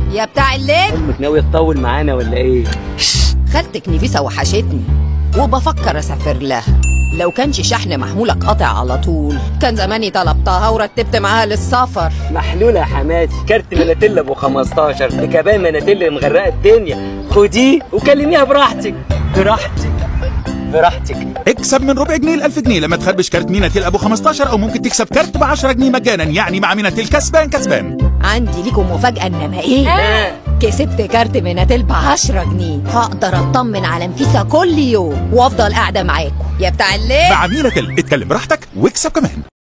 يا بتاع الليل امك ناوي تطول معانا ولا ايه خالتك نفيسة وحشتني وبفكر اسافر لها لو كانش شحن محمولك قاطع على طول كان زماني طلبتها ورتبت معاها للسفر محلوله يا حماتي كارت مناتيل ابو 15 بكبان مناتيل مغرقه الدنيا خديه وكلميها براحتك براحتك براحتك اكسب من ربع جنيه ل 1000 جنيه لما تخربش كارت ميناتيل ابو 15 او ممكن تكسب كارت ب 10 جنيه مجانا يعني مع ميناتيل كسبان كسبان عندي ليكم مفاجأة انما ايه آه. كسبت كارت مناتيل ب 10 جنيه هقدر اطمن على نفيسة كل يوم وافضل قاعدة معاكم يا بتاع الليل مع ميناتيل اتكلم براحتك واكسب كمان